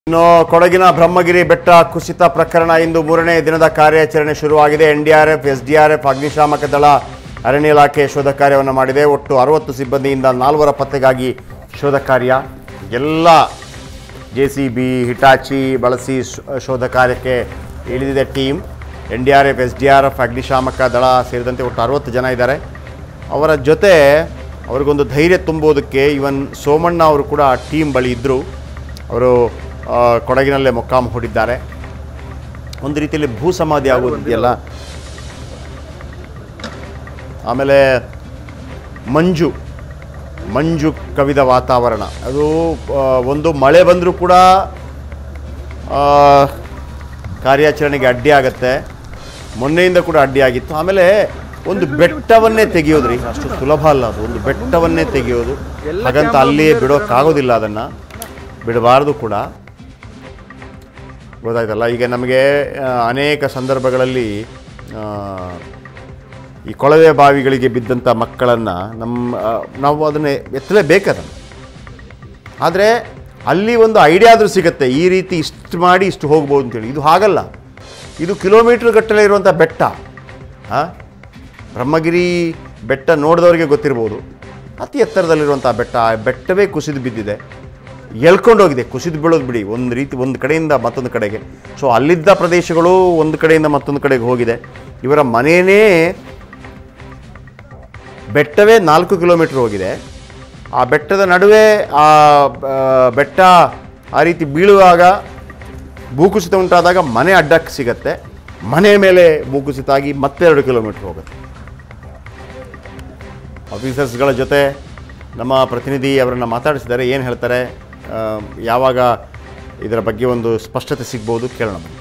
ಇನ್ನು ಕೊಡಗಿನ ಬ್ರಹ್ಮಗಿರಿ ಬೆಟ್ಟ ಕುಸಿತ ಪ್ರಕರಣ ಇಂದು ಮೂರನೇ ದಿನದ ಕಾರ್ಯಾಚರಣೆ ಶುರುವಾಗಿದೆ ಎನ್ಡಿಆರ್ಎಫ್ ಎಸ್ಡಿಆರ್ಎಫ್ ಅಗ್ನಿಶಾಮಕ ದಳ ಅರಣ್ಯ ಇಲಾಖೆ ಶೋಧ ಕಾರ್ಯವನ್ನು ಮಾಡಿದೆ ಒಟ್ಟು ಅರವತ್ತು ಸಿಬ್ಬಂದಿಯಿಂದ ನಾಲ್ವರ ಪತ್ತೆಗಾಗಿ ಶೋಧ ಕಾರ್ಯ ಎಲ್ಲ ಜೆ ಸಿ ಬಿ ಹಿಟಾಚಿ ಬಳಸಿ ಶ್- ಶೋಧ ಕಾರ್ಯಕ್ಕೆ ಇಳಿದಿದೆ team N D R F S D R F ಅಗ್ನಿಶಾಮಕ ದಳ ಸೇರಿದಂತೆ ಒಟ್ಟು ಅರವತ್ತು ಜನ ಇದ್ದಾರೆ ಅವರ ಜೊತೆ ಅವ್ರಿಗೊಂದು ಧೈರ್ಯ ತುಂಬುವುದಕ್ಕೆ ಇವನ್ ಸೋಮಣ್ಣ ಅವರು ಕೂಡ ಟೀಮ್ ಬಳಿ ಇದ್ದರು ಅವರು ಆ, ಕೊಡಗಿನಲ್ಲೇ ಮೊಕ್ಕಾಂ ಹೂಡಿದ್ದಾರೆ ಒಂದು ರೀತಿಯಲ್ಲಿ ಭೂ ಸಮಾಧಿ ಆಗೋದಿದೆಯಲ್ಲ ಆಮೇಲೆ ಮಂಜು ಮಂಜು ಕವಿದ ವಾತಾವರಣ ಅದು ಆ, ಒಂದು ಮಳೆ ಬಂದರೂ ಕೂಡ ಆ, ಕಾರ್ಯಾಚರಣೆಗೆ ಅಡ್ಡಿ ಆಗತ್ತೆ ಮೊನ್ನೆಯಿಂದ ಕೂಡ ಅಡ್ಡಿ ಆಗಿತ್ತು ಆಮೇಲೆ ಒಂದು ಬೆಟ್ಟವನ್ನೇ ತೆಗೆಯೋದ್ರಿ ಅಷ್ಟು ಸುಲಭ ಅಲ್ಲ ಅದು ಒಂದು ಬೆಟ್ಟವನ್ನೇ ತೆಗೆಯೋದು ಹಾಗಂತ ಅಲ್ಲಿಯೇ ಬಿಡೋಕ್ಕಾಗೋದಿಲ್ಲ ಅದನ್ನು ಬಿಡಬಾರ್ದು ಕೂಡ ಗೊತ್ತಾಯ್ತಲ್ಲ ಈಗ ನಮಗೆ ಆ, ಅನೇಕ ಸಂದರ್ಭಗಳಲ್ಲಿ ಆ, ಈ ಕೊಳವೆ ಬಾವಿಗಳಿಗೆ ಬಿದ್ದಂಥ ಮಕ್ಕಳನ್ನು ನಮ್ಮ ಆ, ನಾವು ಅದನ್ನೇ ಎತ್ತಲೇಬೇಕದನ್ನು ಆದರೆ ಅಲ್ಲಿ ಒಂದು ಐಡಿಯಾ ಆದರೂ ಸಿಗುತ್ತೆ ಈ ರೀತಿ ಇಷ್ಟು ಮಾಡಿ ಇಷ್ಟು ಹೋಗ್ಬೋದು ಅಂತೇಳಿ ಇದು ಹಾಗಲ್ಲ ಇದು ಕಿಲೋಮೀಟ್ರ್ ಗಟ್ಟಲೆ ಇರುವಂಥ ಬೆಟ್ಟ ಹಾಂ ಬ್ರಹ್ಮಗಿರಿ ಬೆಟ್ಟ ನೋಡಿದವರಿಗೆ ಗೊತ್ತಿರ್ಬೋದು ಅತಿ ಎತ್ತರದಲ್ಲಿರುವಂಥ ಬೆಟ್ಟ ಆ ಬೆಟ್ಟವೇ ಕುಸಿದು ಬಿದ್ದಿದೆ ಎಳ್ಕೊಂಡು ಹೋಗಿದೆ ಕುಸಿದು ಬೀಳೋದು ಬಿಡಿ ಒಂದು ರೀತಿ ಒಂದು ಕಡೆಯಿಂದ ಮತ್ತೊಂದು ಕಡೆಗೆ ಸೊ ಅಲ್ಲಿದ್ದ ಪ್ರದೇಶಗಳು ಒಂದು ಕಡೆಯಿಂದ ಮತ್ತೊಂದು ಕಡೆಗೆ ಹೋಗಿದೆ ಇವರ ಮನೆಯೇ ಬೆಟ್ಟವೇ ನಾಲ್ಕು ಕಿಲೋಮೀಟ್ರ್ ಹೋಗಿದೆ ಆ ಬೆಟ್ಟದ ನಡುವೆ ಆ ಆ, ಬೆಟ್ಟ ಆ ರೀತಿ ಬೀಳುವಾಗ ಭೂಕುಸಿತ ಉಂಟಾದಾಗ ಮನೆ ಅಡ್ಡಕ್ಕೆ ಸಿಗತ್ತೆ ಮನೆ ಮೇಲೆ ಭೂಕುಸಿತ ಆಗಿ ಮತ್ತೆ ಎರಡು ಕಿಲೋಮೀಟ್ರ್ ಹೋಗುತ್ತೆ ಆಫೀಸರ್ಸ್ಗಳ ಜೊತೆ ನಮ್ಮ ಪ್ರತಿನಿಧಿ ಅವರನ್ನು ಮಾತಾಡಿಸಿದ್ದಾರೆ ಏನು ಹೇಳ್ತಾರೆ ಆ, ಯಾವಾಗ ಇದರ ಬಗ್ಗೆ ಒಂದು ಸ್ಪಷ್ಟತೆ ಸಿಗ್ಬೋದು ಕೇಳೋಣ ಬನ್ನಿ.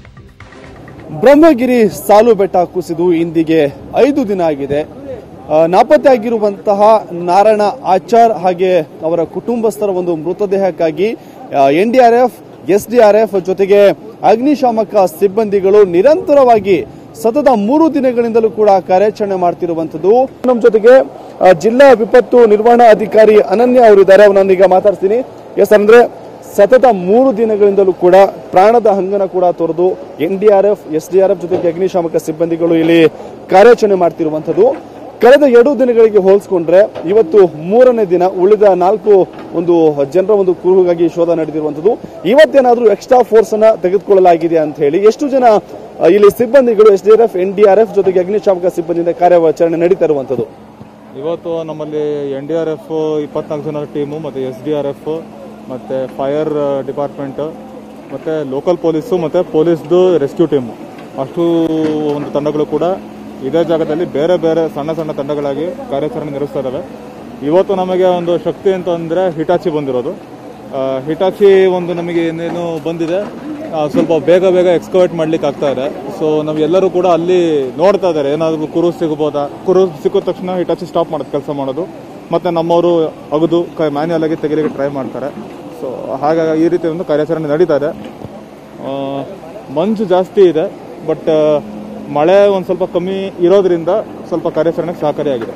ಬ್ರಹ್ಮಗಿರಿ ಸಾಲು ಬೆಟ್ಟ ಕುಸಿದು ಇಂದಿಗೆ ಐದು ದಿನ ಆಗಿದೆ ಆ, ನಾಪತ್ತೆ ಆಗಿರುವಂತಹ ನಾರಾಯಣ ಆಚಾರ್ ಹಾಗೆ ಅವರ ಕುಟುಂಬಸ್ಥರ ಒಂದು ಮೃತದೇಹಕ್ಕಾಗಿ ಎನ್ಡಿಆರ್ಎಫ್ ಎಸ್ಡಿಆರ್ಎಫ್ ಜೊತೆಗೆ ಅಗ್ನಿಶಾಮಕ ಸಿಬ್ಬಂದಿಗಳು ನಿರಂತರವಾಗಿ ಸತತ ಮೂರು ದಿನಗಳಿಂದಲೂ ಕೂಡ ಕಾರ್ಯಾಚರಣೆ ಮಾಡ್ತಿರುವಂತದ್ದು ನಮ್ಮ ಜೊತೆಗೆ ಆ, ಜಿಲ್ಲಾ ವಿಪತ್ತು ನಿರ್ವಹಣಾ ಅಧಿಕಾರಿ ಅನನ್ಯ ಅವರಿದ್ದಾರೆ ಅವನನ್ನೀಗ ಮಾತಾಡ್ತೀನಿ ಎಸ್ ಅಂದ್ರೆ ಸತತ ಮೂರು ದಿನಗಳಿಂದಲೂ ಕೂಡ ಪ್ರಾಣದ ಹಂಗನ ಕೂಡ ತೊರೆದು N D R F S D R F ಜೊತೆಗೆ ಅಗ್ನಿಶಾಮಕ ಸಿಬ್ಬಂದಿಗಳು ಇಲ್ಲಿ ಕಾರ್ಯಾಚರಣೆ ಮಾಡ್ತಿರುವಂತದ್ದು ಕಳೆದ ಎರಡು ದಿನಗಳಿಗೆ ಹೋಲಿಸ್ಕೊಂಡ್ರೆ ಇವತ್ತು ಮೂರನೇ ದಿನ ಉಳಿದ ನಾಲ್ಕು ಒಂದು ಜನರ ಒಂದು ಕುರುಹುಗಾಗಿ ಶೋಧ ನಡೆದಿರುವಂತದ್ದು ಇವತ್ತೇನಾದ್ರೂ ಎಕ್ಸ್ಟ್ರಾ ಫೋರ್ಸ್ ಅನ್ನ ತೆಗೆದುಕೊಳ್ಳಲಾಗಿದೆ ಅಂತ ಹೇಳಿ ಎಷ್ಟು ಜನ ಆ, ಇಲ್ಲಿ ಸಿಬ್ಬಂದಿಗಳು S D R F N D R F ಜೊತೆಗೆ ಅಗ್ನಿಶಾಮಕ ಸಿಬ್ಬಂದಿಯಿಂದ ಕಾರ್ಯಾಚರಣೆ ನಡೀತಾ ಇರುವಂತದ್ದು ಇವತ್ತು ನಮ್ಮಲ್ಲಿ ಎನ್ ಡಿ ಆರ್ ಎಫ್ ಇಪ್ಪತ್ನಾಲ್ಕು ಜನ ಟೀಮು ಮತ್ತು ಎಸ್ ಡಿ ಆರ್ ಎಫ್ ಮತ್ತು ಫೈರ್ ಡಿಪಾರ್ಟ್ಮೆಂಟ್ ಮತ್ತು ಲೋಕಲ್ ಪೊಲೀಸು ಮತ್ತು ಪೊಲೀಸ್ದು ರೆಸ್ಕ್ಯೂ ಟೀಮು ಅಷ್ಟು ಒಂದು ತಂಡಗಳು ಕೂಡ ಇದೇ ಜಾಗದಲ್ಲಿ ಬೇರೆ ಬೇರೆ ಸಣ್ಣ ಸಣ್ಣ ತಂಡಗಳಾಗಿ ಕಾರ್ಯಾಚರಣೆ ನಿರ್ವಹಿಸ್ತಾ ಇದ್ದಾವೆ ಇವತ್ತು ನಮಗೆ ಒಂದು ಶಕ್ತಿ ಅಂತಂದರೆ ಹಿಟಾಚಿ ಬಂದಿರೋದು ಆ, ಹಿಟಾಚಿ ಒಂದು ನಮಗೆ ಏನೇನು ಬಂದಿದೆ ಆ, ಸ್ವಲ್ಪ ಬೇಗ ಬೇಗ ಎಕ್ಸ್ಕವೇಟ್ ಮಾಡ್ಲಿಕ್ಕೆ ಆಗ್ತಾ ಇದೆ ಸೊ ನಾವು ಎಲ್ಲರೂ ಕೂಡ ಅಲ್ಲಿ ನೋಡ್ತಾ ಇದ್ದಾರೆ ಏನಾದರೂ ಕುರು ಸಿಗಬಹುದಾ ಕುರು ಸಿಕ್ಕಿದ ತಕ್ಷಣ ಹಿಟಾಚಿ ಸ್ಟಾಪ್ ಮಾಡೋದು ಕೆಲಸ ಮಾಡೋದು ಮತ್ತೆ ನಮ್ಮವರು ಅಗದು ಮ್ಯಾನ್ಯಲ್ ಆಗಿ ತೆಗಿಲಿಕ್ಕೆ ಟ್ರೈ ಮಾಡ್ತಾರೆ ಸೊ ಹಾಗಾಗಿ ಈ ರೀತಿ ಒಂದು ಕಾರ್ಯಾಚರಣೆ ನಡೀತಾ ಇದೆ ಆ, ಮಂಜು ಜಾಸ್ತಿ ಇದೆ ಬಟ್ ಮಳೆ ಒಂದು ಸ್ವಲ್ಪ ಕಮ್ಮಿ ಇರೋದ್ರಿಂದ ಸ್ವಲ್ಪ ಕಾರ್ಯಾಚರಣೆಗೆ ಸಹಕಾರಿಯಾಗಿದೆ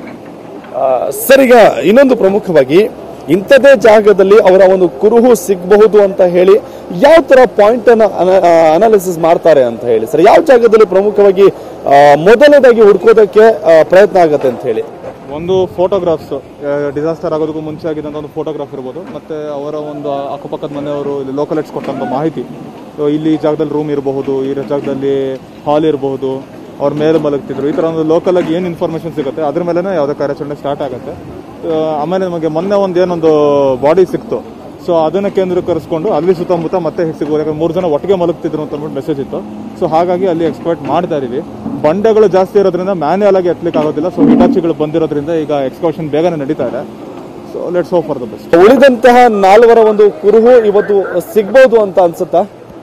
ಸರ್ ಈಗ ಇನ್ನೊಂದು ಪ್ರಮುಖವಾಗಿ ಇಂಥದೇ ಜಾಗದಲ್ಲಿ ಅವರ ಒಂದು ಕುರುಹು ಸಿಗಬಹುದು ಅಂತ ಹೇಳಿ ಯಾವ ತರ ಪಾಯಿಂಟ್ ಅನ್ನ ಅನಾಲಿಸಿಸ್ ಮಾಡ್ತಾರೆ ಅಂತ ಹೇಳಿ ಸರ್ ಯಾವ ಜಾಗದಲ್ಲಿ ಪ್ರಮುಖವಾಗಿ ಆ, ಮೊದಲನೇದಾಗಿ ಹುಡ್ಕೋದಕ್ಕೆ ಆ, ಪ್ರಯತ್ನ ಆಗತ್ತೆ ಅಂತ ಹೇಳಿ ಒಂದು ಫೋಟೋಗ್ರಾಫ್ಸ್ ಡಿಸಾಸ್ಟರ್ ಆಗೋದಕ್ಕೂ ಮುಂಚೆ ಆಗಿದ್ದಂಥ ಒಂದು ಫೋಟೋಗ್ರಾಫ್ ಇರ್ಬೋದು ಮತ್ತೆ ಅವರ ಒಂದು ಅಕ್ಕಪಕ್ಕದ ಮನೆಯವರು ಇಲ್ಲಿ ಲೋಕಲ್ ಎಟ್ಸ್ ಕೊಟ್ಟಂಥ ಮಾಹಿತಿ So, ಇಲ್ಲಿ ಈ ಜಾಗದಲ್ಲಿ ರೂಮ್ ಇರಬಹುದು ಈ ಜಾಗದಲ್ಲಿ ಹಾಲ್ ಇರಬಹುದು ಅವ್ರ ಮೇಲೆ ಮಲಗ್ತಿದ್ರು ಈ ಥರ ಒಂದು ಲೋಕಲ್ ಆಗಿ ಏನು ಇನ್ಫಾರ್ಮೇಷನ್ ಸಿಗುತ್ತೆ ಅದ್ರ ಮೇಲೆ ಯಾವುದೇ ಕಾರ್ಯಾಚರಣೆ ಸ್ಟಾರ್ಟ್ ಆಗುತ್ತೆ So, ಆಮೇಲೆ ನಮಗೆ ಮೊನ್ನೆ ಒಂದು ಏನೊಂದು ಬಾಡಿ ಸಿಕ್ತು ಸೊ ಅದನ್ನ ಕೇಂದ್ರೀಕರಿಸಿಕೊಂಡು ಅಲ್ಲಿ ಸುತ್ತಮುತ್ತ ಮತ್ತೆ ಸಿಗ್ಬೋದು ಯಾಕಂದ್ರೆ ಮೂರು ಜನ ಒಟ್ಟಿಗೆ ಮಲಗ್ತಿದ್ರು ಅಂತ ಅಂದ್ಬಿಟ್ಟು ಮೆಸೇಜ್ ಇತ್ತು ಸೊ ಹಾಗಾಗಿ ಅಲ್ಲಿ ಎಕ್ಸ್ಪರ್ಟ್ ಮಾಡ್ತಾ ಇದೀವಿ ಬಂಡೆಗಳು ಜಾಸ್ತಿ ಇರೋದ್ರಿಂದ ಮ್ಯಾನ್ಯಲ್ ಆಗಿ ಎತ್ತಲಿಕ್ಕೆ ಆಗೋದಿಲ್ಲ ಸೊ ಹಿಟಾಚಿಗಳು ಬಂದಿರೋದ್ರಿಂದ ಈಗ ಎಕ್ಸ್ಕರ್ಷನ್ ಬೇಗನೆ ನಡೀತಾ ಇದೆ so let's hope for the best ಉಳಿದಂತಹ ನಾಲ್ವರ ಒಂದು ಕುರುಹು ಇವತ್ತು ಸಿಗ್ಬಹುದು ಅಂತ ಅನ್ಸುತ್ತಾ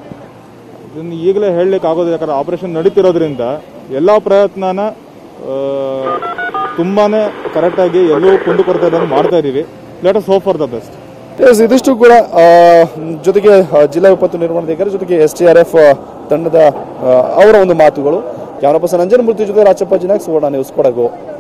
ಇದನ್ನು ಈಗಲೇ ಹೇಳಲಿಕ್ಕೆ ಆಗೋದಿಲ್ಲ ಯಾಕಂದ್ರೆ ಆಪರೇಷನ್ ನಡೀತಿರೋದ್ರಿಂದ ಎಲ್ಲ ಪ್ರಯತ್ನನ ಆ, ತುಂಬಾನೇ ಕರೆಕ್ಟಾಗಿ ಎಲ್ಲೂ ಕುಂದುಕೊರತೆ ಇದ್ದಂಗೆ ಮಾಡ್ತಾ ಇದೀವಿ let us hope for the best ಎಸ್ ಇದಿಷ್ಟು ಕೂಡ ಆ, ಜೊತೆಗೆ ಆ, ಜಿಲ್ಲಾ ವಿಪತ್ತು ನಿರ್ವಹಣಾಧಿಕಾರಿ ಜೊತೆಗೆ ಎಸ್ ಟಿ ಆರ್ ಎಫ್ ತಂಡದ ಆ, ಅವರ ಒಂದು ಮಾತುಗಳು ಕ್ಯಾಮರಾ ಪರ್ಸನ್ ಅಂಜನಮೂರ್ತಿ ಜೊತೆ ರಾಚಪ್ಪ ಜಿನಾಕ್ ಸುವರ್ಣ ನ್ಯೂಸ್ ಕೊಡಗು